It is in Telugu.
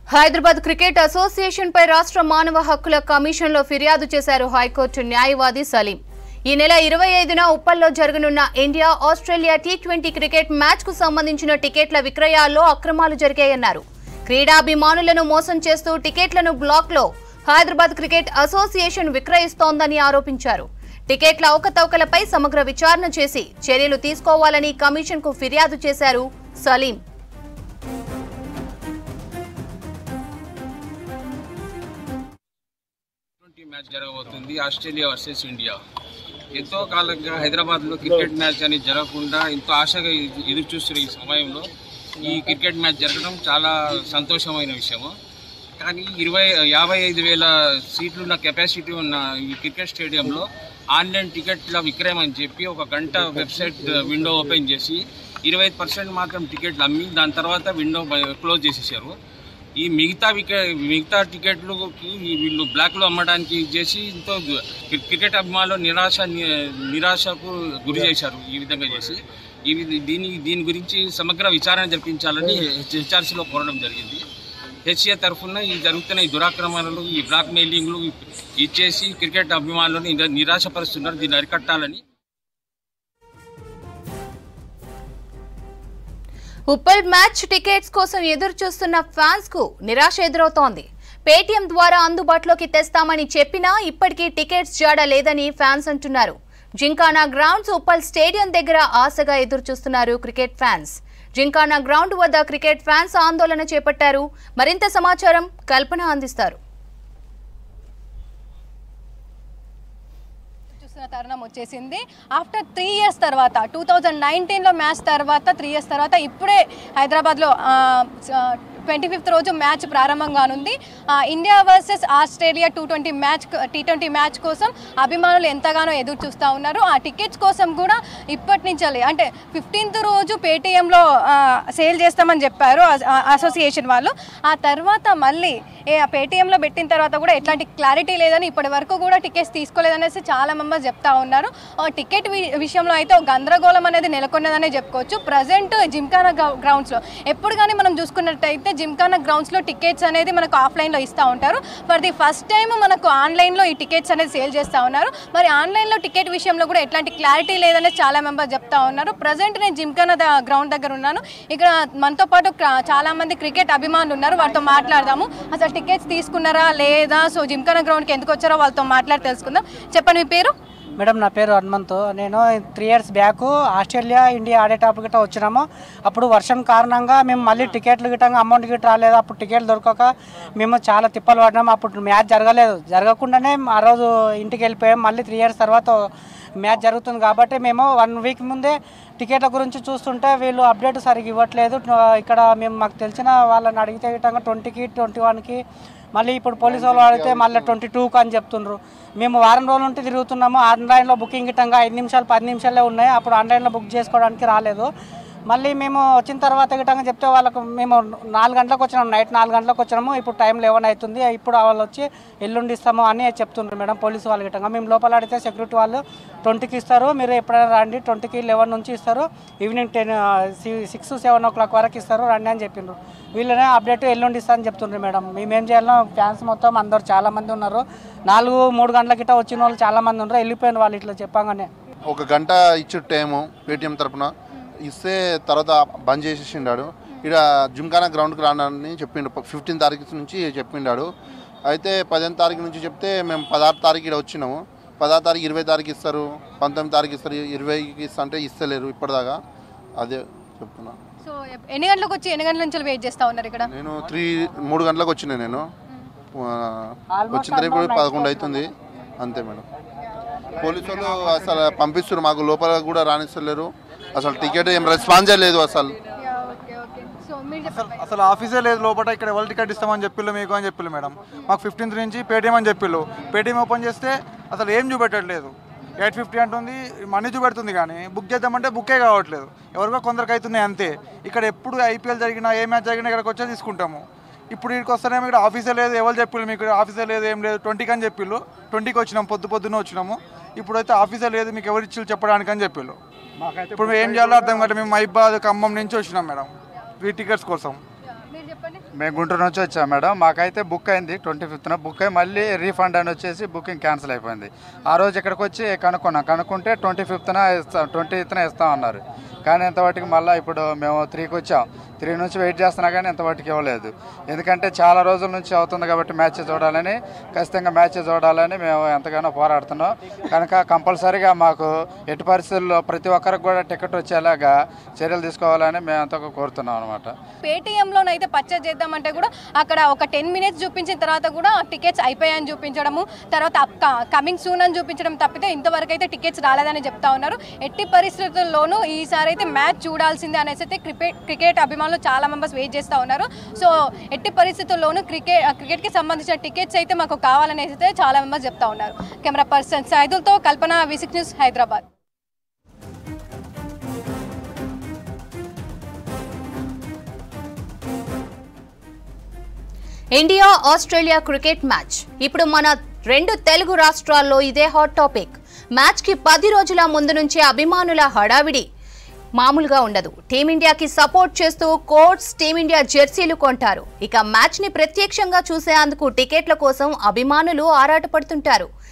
హైదరాబాద్ క్రికెట్ అసోసియేషన్ పై రాష్ట్ర మానవ హక్కుల కమిషన్ లో ఫిర్యాదు చేశారు హైకోర్టు న్యాయవాది సలీం ఈ నెల ఇరవై ఐదున ఉప్పల్లో జరగనున్న India Australia T twenty cricket match కు సంబంధించిన టికెట్ల విక్రయాల్లో అక్రమాలు జరిగాయన్నారు క్రీడాభిమానులను మోసం చేస్తూ టికెట్లను బ్లాక్ లో హైదరాబాద్ క్రికెట్ అసోసియేషన్ విక్రయిస్తోందని ఆరోపించారు టికెట్ల అవకతవకలపై సమగ్ర విచారణ చేసి చర్యలు తీసుకోవాలని కమిషన్ కు ఫిర్యాదు చేశారు సలీం ట్వంటీ మ్యాచ్ జరగబోతుంది ఆస్ట్రేలియా వర్సెస్ ఇండియా ఎంతో కాలంగా హైదరాబాద్లో క్రికెట్ మ్యాచ్ అని జరగకుండా ఎంతో ఆశగా ఎదు- ఎదురు చూస్తున్న ఈ సమయంలో ఈ క్రికెట్ మ్యాచ్ జరగడం చాలా సంతోషమైన విషయము కానీ ఇరవై యాభై ఐదు వేల సీట్లున్న కెపాసిటీ ఉన్న ఈ క్రికెట్ స్టేడియంలో ఆన్లైన్ టికెట్ల విక్రయం అని చెప్పి ఒక గంట వెబ్సైట్ విండో ఓపెన్ చేసి ఇరవై ఐదు పర్సెంట్ మాత్రం టికెట్లు అమ్మి దాని తర్వాత విండో బ- క్లోజ్ చేసేసారు ఈ మిగతా వికె మిగతా టికెట్లుకి వీళ్ళు బ్లాక్లో అమ్మడానికి చేసి ఎంతో క్రి- క్రికెట్ అభిమానులు నిరాశ ని- నిరాశకు గురి చేశారు ఈ విధంగా చేసి ఈ వి- దీని దీని గురించి సమగ్ర విచారణ జరిపించాలని హెచ్ఆర్సీలో కోరడం జరిగింది హెచ్ఏ తరఫున ఈ జరుగుతున్న ఈ దురాక్రమణలు ఈ బ్లాక్ మెయిలింగ్లు ఇచ్చేసి క్రికెట్ అభిమానులను నిరా- నిరాశపరుస్తున్నారు దీన్ని అరికట్టాలని ఉప్పల్ మ్యాచ్ టికెట్స్ కోసం ఎదురు చూస్తున్న ఫ్యాన్స్ కు నిరాశ ఎదురవుతోంది పేటీఎం ద్వారా అందుబాటులోకి తెస్తామని చెప్పినా ఇప్పటికీ టికెట్స్ జాడ లేదని ఫ్యాన్స్ అంటున్నారు జింకానా గ్రౌండ్స్ ఉప్పల్ స్టేడియం దగ్గర ఆశగా ఎదురు చూస్తున్నారు క్రికెట్ ఫ్యాన్స్ జింకానా గ్రౌండ్ వద్ద క్రికెట్ ఫ్యాన్స్ ఆందోళన చేపట్టారు మరింత సమాచారం కల్పన అందిస్తారు చూస్తున్న తరుణం వచ్చేసింది ఆఫ్టర్ త్రీ ఇయర్స్ తర్వాత టూ థౌజండ్ నైన్టీన్లో మ్యాచ్ తర్వాత త్రీ ఇయర్స్ తర్వాత ఇప్పుడే హైదరాబాద్లో ట్వంటీ ఫిఫ్త్ రోజు మ్యాచ్ ప్రారంభం కానుంది ఆ, India versus Australia two twenty match T twenty match కోసం అభిమానులు ఎంతగానో ఎదురు చూస్తూ ఉన్నారు ఆ టికెట్స్ కోసం కూడా ఇప్పటి నుంచి అంటే ఫిఫ్టీన్త్ రోజు పేటీఎంలో సేల్ చేస్తామని చెప్పారు అస- ఆ- అసోసియేషన్ వాళ్ళు ఆ తర్వాత మళ్ళీ ఏ పేటీఎంలో పెట్టిన తర్వాత కూడా ఎట్లాంటి క్లారిటీ లేదని ఇప్పటి వరకు కూడా టికెట్స్ తీసుకోలేదనేసి చాలా మెంబర్స్ చెప్తా ఉన్నారు ఆ టికెట్ వి- విషయంలో అయితే ఒక గందరగోళం అనేది నెలకొన్నదనే చెప్పుకోవచ్చు ప్రజెంట్ జిమ్ఖానా గ్రౌండ్స్లో ఎప్పుడు కానీ మనం చూసుకున్నట్టయితే జిమ్ఖానా గ్రౌండ్స్లో టికెట్స్ అనేది మనకు ఆఫ్లైన్లో ఇస్తూ ఉంటారు ఫర్ ది ఫస్ట్ టైం మనకు ఆన్లైన్లో ఈ టికెట్స్ అనేది సేల్ చేస్తూ ఉన్నారు మరి ఆన్లైన్లో టికెట్ విషయంలో కూడా ఎట్లాంటి క్లారిటీ లేదనేసి చాలా మెంబర్స్ చెప్తా ఉన్నారు ప్రజెంట్ నేను జిమ్ఖానా ద- గ్రౌండ్ దగ్గర ఉన్నాను ఇక్కడ మనతో పాటు క్ర- చాలా మంది క్రికెట్ అభిమానులు ఉన్నారు వారితో మాట్లాడదాము అసలు టికెట్స్ తీసుకున్నారా లేదా సో జిమ్ఖానా గ్రౌండ్కి ఎందుకు వచ్చారో వాళ్ళతో మాట్లాడి తెలుసుకుందాం చెప్పండి మీ పేరు మేడం నా పేరు హనుమంత్ నేను three years back Australia India ఆడేటప్పుడు గిట్ట వచ్చినాము అప్పుడు వర్షం కారణంగా మేము మళ్ళీ టికెట్లు గిట్టంగా అమౌంట్ గిట్ట రాలేదు అప్పుడు టికెట్లు దొరకక మేము చాలా తిప్పలు పడినాము అప్పుడు మ్యాచ్ జరగలేదు జరగకుండానే ఆ రోజు ఇంటికి వెళ్ళిపోయాం మళ్ళీ త్రీ ఇయర్స్ తర్వాత మ్యాచ్ జరుగుతుంది కాబట్టి మేము వన్ వీక్ ముందే టికెట్ల గురించి చూస్తుంటే వీళ్ళు అప్డేట్ సరిగ్గా ఇవ్వట్లేదు ఇక్కడ మేము మాకు తెలిసిన వాళ్ళని అడిగితే గిట్టంగా ట్వంటీకి ట్వంటీ వన్కి మళ్ళీ ఇప్పుడు పోలీసు వాళ్ళు అడిగితే మళ్ళీ ట్వంటీ టూకి అని చెప్తుండ్రు మేము వారం రోజుల నుండి తిరుగుతున్నాము ఆన్లైన్లో బుకింగ్ ఇట్టంగా ఐదు నిమిషాలు పది నిమిషాలే ఉన్నాయి అప్పుడు ఆన్లైన్లో బుక్ చేసుకోవడానికి రాలేదు మళ్ళీ మేము వచ్చిన తర్వాత గిట్టంగా చెప్తే వాళ్ళకు మేము నాలుగు గంటలకు వచ్చినాము నైట్ నాలుగు గంటలకు వచ్చినాము ఇప్పుడు టైం లెవెన్ అవుతుంది ఇప్పుడు వాళ్ళు వచ్చి ఎల్లుండి ఇస్తాము అని చెప్తుండ్రు మేడం పోలీసు వాళ్ళు గిట్టంగా మేము లోపల అడిగితే సెక్యూరిటీ వాళ్ళు ట్వంటీకి ఇస్తారు మీరు ఎప్పుడైనా రండి ట్వంటీకి లెవెన్ నుంచి ఇస్తారు evening ten six seven o'clock వరకు ఇస్తారు రండి అని చెప్పిండ్రు వీళ్ళనే అప్డేట్ ఎల్లుండి ఇస్తా అని చెప్తుండ్రు మేడం మేమేం చేయాలో ఫ్యాన్స్ మొత్తం అందరు చాలా మంది ఉన్నారు నాలుగు మూడు గంటల గిట్ట వచ్చిన వాళ్ళు చాలా మంది ఉన్నారు వెళ్ళిపోయిన వాళ్ళు ఇట్లా చెప్పంగానే ఒక గంట ఇచ్చి టైము పేటిఎం తరపున ఇస్తే తర్వాత బంద్ చేసేసిండాడు ఇక్కడ జిమ్ఖానా గ్రౌండ్కి రానని చెప్పిండు ఫిఫ్టీన్ తారీఖు నుంచి చెప్పిండాడు అయితే పదిహేను తారీఖు నుంచి చెప్తే మేము పదహారు తారీఖు ఇక్కడ వచ్చినాము పదహారు తారీఖు ఇరవై తారీఖు ఇస్తారు పంతొమ్మిది తారీఖు ఇస్తారు ఇరవైకి ఇస్తా అంటే ఇస్తలేరు ఇప్పటిదాకా అదే చెప్తున్నా సో ఎప్- ఎన్ని గంటలకు వచ్చి ఎన్ని గంటల నుంచి వెయిట్ చేస్తూ ఉన్నారు ఇక్కడ నేను త్రీ మూడు గంటలకు వచ్చిన నేను ఆ, వచ్చిన తర్వాత ఇప్పుడు పదకొండు అవుతుంది అంతే మేడం పోలీసు వాళ్ళు అసలు పంపిస్తారు మాకు లోపల కూడా రాణిస్తలేరు అసలు టికెట్ ఏం రెస్పాన్సే లేదు అసలు ఓకే ఓకే సో మీరు చెప్పండి అసలు ఆఫీసే లేదు లోపల ఇక్కడ ఎవరు టికెట్ ఇస్తామని చెప్పిల్లు మీకు అని చెప్పిల్లు మేడం మాకు ఫిఫ్టీన్త్ నుంచి పేటీఎం అని చెప్పిల్లు పేటీఎం ఓపెన్ చేస్తే అసలు ఏం చూపెట్టట్లేదు ఎయిట్ ఫిఫ్టీ అంటుంది మనీ చూపెడుతుంది కానీ బుక్ చేద్దామంటే బుక్కే కావట్లేదు ఎవరికో కొందరికి అవుతున్నాయి అంతే ఇక్కడ ఎప్పుడు ఐపీఎల్ జరిగినా ఏ మ్యాచ్ జరిగినా ఇక్కడికి వచ్చే తీసుకుంటాము ఇప్పుడు ఇక్కడికి వస్తేనేమో ఇక్కడ ఆఫీసే లేదు ఎవరు చెప్పిల్లు మీకు ఇక్కడ ఆఫీసే లేదు ఏం లేదు ట్వంటీకి అని చెప్పిల్లు ట్వంటీకి వచ్చినాం పొద్దు పొద్దున్న వచ్చినాము ఇప్పుడైతే ఆఫీసే లేదు మీకు ఎవరు ఇచ్చిల్లు చెప్పడానికి అని చెప్పిల్లు ఇప్పుడు మేము ఏం చేయాలో అర్థం కాదు మేము మైబాద్ ఖమ్మం నుంచి వచ్చినాం మేడం ఫ్రీ టికెట్స్ కోసం మీరు చెప్పండి మేము గుంటూరు నుంచి వచ్చాం మేడం మాకైతే బుక్ అయింది ట్వంటీ ఫిఫ్త్న బుక్ అయ్యి మళ్ళీ రీఫండ్ అని వచ్చేసి బుకింగ్ క్యాన్సిల్ అయిపోయింది ఆ రోజు ఇక్కడికి వచ్చి కనుక్కున్నాం కనుక్కుంటే ట్వంటీ ఫిఫ్త్న ఇస్తాం ట్వంటీ ఫిఫ్త్న ఇస్తాం అన్నారు కానీ ఇంతవాటికి మళ్ళీ ఇప్పుడు మేము త్రీకి వచ్చాం త్రీ నుంచి వెయిట్ చేస్తున్నా కానీ ఇంతవాటికి ఇవ్వలేదు ఎందుకంటే చాలా రోజుల నుంచి అవుతుంది కాబట్టి మ్యాచ్ చూడాలని ఖచ్చితంగా మ్యాచ్ చూడాలని మేము ఎంతగానో పోరాడుతున్నాం కనుక కంపల్సరీగా మాకు ఎట్టి పరిస్థితుల్లో ప్రతి ఒక్కరికి కూడా టికెట్ వచ్చేలాగా చర్యలు తీసుకోవాలని మేము ఎంతో కోరుతున్నాం అనమాట పేటీఎంలోనైతే పర్చేజ్ చేద్దామంటే కూడా అక్కడ ఒక టెన్ మినిట్స్ చూపించిన తర్వాత కూడా టికెట్స్ అయిపోయాయని చూపించడము తర్వాత కమింగ్ సూన్ అని చూపించడం తప్పితే ఇంతవరకు అయితే టికెట్స్ రాలేదని చెప్తా ఉన్నారు ఎట్టి పరిస్థితుల్లోనూ ఈసారి అయితే మ్యాచ్ చూడాల్సిందే అనేసి అయితే క్రికెట్ క్రికెట్ అభిమానులు చాలా మెంబర్స్ వెయిట్ చేస్తూ ఉన్నారు సో ఎట్టి పరిస్థితుల్లోనూ క్రికెట్ క్రికెట్కి సంబంధించిన టికెట్స్ అయితే మాకు కావాలనేసి అయితే చాలా మెంబర్స్ చెప్తా ఉన్నారు కెమెరా పర్సన్ సైదులతో కల్పన విసిక్ news Hyderabad India Australia cricket match ఇప్పుడు మన రెండు తెలుగు రాష్ట్రాల్లో ఇదే హాట్ టాపిక్ మ్యాచ్ కి పది రోజుల ముందు నుంచే అభిమానుల హడావిడి మామూలుగా ఉండదు టీమిండియాకి సపోర్ట్ చేస్తూ కోర్ట్స్ టీమిండియా జెర్సీలు కొంటారు ఇక మ్యాచ్ ని ప్రత్యక్షంగా చూసేందుకు టికెట్ల కోసం అభిమానులు ఆరాటపడుతుంటారు